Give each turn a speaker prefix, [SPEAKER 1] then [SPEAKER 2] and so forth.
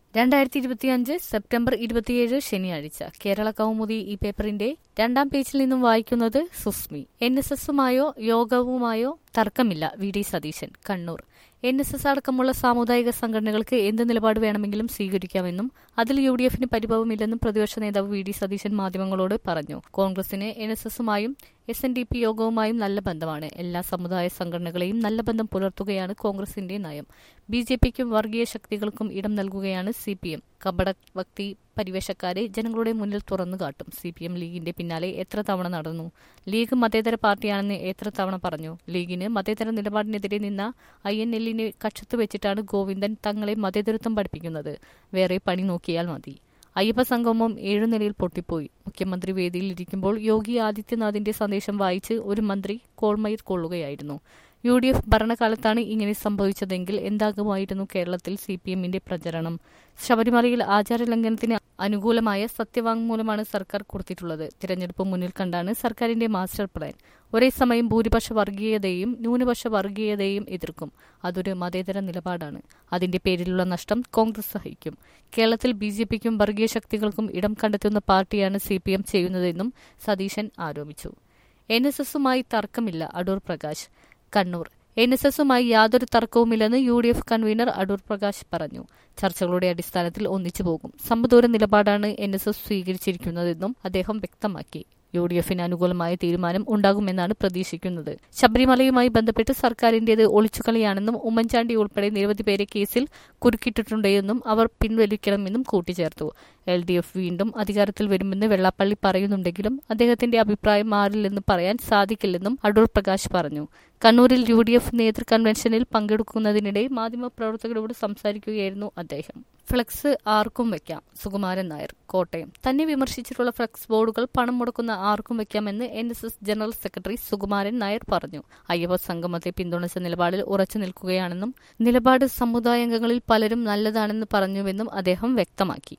[SPEAKER 1] രണ്ടായിരത്തി ഇരുപത്തിയഞ്ച് സെപ്റ്റംബർ ഇരുപത്തിയേഴ് ശനിയാഴ്ച കേരള കൗമുദി ഈ പേപ്പറിന്റെ രണ്ടാം പേജിൽ നിന്നും വായിക്കുന്നത് സുസ്മി എൻ എസ് എസുമായോ യോഗവുമായോ തർക്കമില്ല V D Satheesan Kannur N S S അടക്കമുള്ള സാമുദായിക സംഘടനകൾക്ക് എന്ത് നിലപാട് വേണമെങ്കിലും സ്വീകരിക്കാമെന്നും അതിൽ യു ഡി എഫിന് പരിഭവമില്ലെന്നും പ്രതിപക്ഷ നേതാവ് വി ഡി സതീശൻ മാധ്യമങ്ങളോട് പറഞ്ഞു കോൺഗ്രസിന് എൻ എസ് എസുമായും എസ് എൻ ഡി പി യോഗവുമായും നല്ല ബന്ധമാണ് എല്ലാ സമുദായ സംഘടനകളെയും നല്ല ബന്ധം പുലർത്തുകയാണ് കോൺഗ്രസിന്റെ നയം ബി ജെ പിക്കും വർഗീയ ശക്തികൾക്കും ഇടം നൽകുകയാണ് സി പി എം കപടഭക്തി പരിവേഷക്കാരെ ജനങ്ങളുടെ മുന്നിൽ തുറന്നു കാട്ടും സി പി എം ലീഗിന്റെ പിന്നാലെ എത്ര തവണ നടന്നു ലീഗ് മതേതര പാർട്ടിയാണെന്ന് എത്ര തവണ പറഞ്ഞു ലീഗിന് മതേതര നിലപാടിനെതിരെ നിന്ന ഐ എൻ എല്ലിനെ കക്ഷത്ത് വെച്ചിട്ടാണ് ഗോവിന്ദൻ തങ്ങളെ മതേതരത്വം പഠിപ്പിക്കുന്നത് വേറെ പണി നോക്കിയാൽ മതി അയ്യപ്പ സംഗമം ഏഴുനിലയിൽ പൊട്ടിപ്പോയി മുഖ്യമന്ത്രി വേദിയിൽ ഇരിക്കുമ്പോൾ യോഗി ആദിത്യനാഥിന്റെ സന്ദേശം വായിച്ച് ഒരു മന്ത്രി കോൾമയിൽ കൊള്ളുകയായിരുന്നു യു ഡി എഫ് ഭരണകാലത്താണ് ഇങ്ങനെ സംഭവിച്ചതെങ്കിൽ എന്താകുമായിരുന്നു കേരളത്തിൽ സി പി എമ്മിന്റെ പ്രചരണം ശബരിമലയിൽ ആചാരലംഘനത്തിന് അനുകൂലമായ സത്യവാങ്മൂലമാണ് സർക്കാർ കൊടുത്തിട്ടുള്ളത് തിരഞ്ഞെടുപ്പ് മുന്നിൽ കണ്ടാണ് സർക്കാരിന്റെ മാസ്റ്റർ പ്ലാൻ ഒരേ സമയം ഭൂരിപക്ഷ വർഗീയതയും ന്യൂനപക്ഷ വർഗീയതയും എതിർക്കും അതൊരു മതേതര നിലപാടാണ് അതിന്റെ പേരിലുള്ള നഷ്ടം കോൺഗ്രസ് സഹിക്കും കേരളത്തിൽ ബി ജെ പിക്കും വർഗീയ ശക്തികൾക്കും ഇടം കണ്ടെത്തുന്ന പാർട്ടിയാണ് സി പി എം ചെയ്യുന്നതെന്നും സതീശൻ ആരോപിച്ചു എൻ എസ് എസുമായി തർക്കമില്ല അടൂർ പ്രകാശ് കണ്ണൂർ എൻ എസ് എസുമായി യാതൊരു തർക്കവുമില്ലെന്ന് U D F convener Adoor Prakash പറഞ്ഞു ചർച്ചകളുടെ അടിസ്ഥാനത്തിൽ ഒന്നിച്ചു പോകും സമദൂര നിലപാടാണ് എൻ എസ് എസ് സ്വീകരിച്ചിരിക്കുന്നതെന്നും അദ്ദേഹം വ്യക്തമാക്കി യു ഡി എഫിന് അനുകൂലമായ തീരുമാനം ഉണ്ടാകുമെന്നാണ് പ്രതീക്ഷിക്കുന്നത് ശബരിമലയുമായി ബന്ധപ്പെട്ട് സർക്കാരിന്റേത് ഒളിച്ചുകളിയാണെന്നും ഉമ്മൻചാണ്ടി ഉൾപ്പെടെ നിരവധി പേരെ കേസിൽ കുരുക്കിയിട്ടുണ്ടെന്നും അവർ പിൻവലിക്കണമെന്നും കൂട്ടിച്ചേർത്തു എൽ ഡി എഫ് വീണ്ടും അധികാരത്തിൽ വരുമെന്ന് വെള്ളാപ്പള്ളി പറയുന്നുണ്ടെങ്കിലും അദ്ദേഹത്തിന്റെ അഭിപ്രായം മാറില്ലെന്ന് പറയാൻ സാധിക്കില്ലെന്നും അടൂർ പ്രകാശ് പറഞ്ഞു കണ്ണൂരിൽ യു ഡി എഫ് നേതൃ കൺവെൻഷനിൽ പങ്കെടുക്കുന്നതിനിടെ മാധ്യമപ്രവർത്തകരോട് സംസാരിക്കുകയായിരുന്നു അദ്ദേഹം ഫ്ലക്സ് ആർക്കും വെക്കാം സുകുമാരൻ നായർ കോട്ടയം തന്നെ വിമർശിച്ചിട്ടുള്ള ഫ്ലക്സ് ബോർഡുകൾ പണം മുടക്കുന്ന ആർക്കും വെക്കാമെന്ന് N S S general secretary Sukumaran Nair പറഞ്ഞു അയ്യപ്പ സംഗമത്തെ പിന്തുണച്ച നിലപാടിൽ ഉറച്ചു നിൽക്കുകയാണെന്നും നിലപാട് സമുദായാംഗങ്ങളിൽ പലരും നല്ലതാണെന്ന് പറഞ്ഞുവെന്നും അദ്ദേഹം വ്യക്തമാക്കി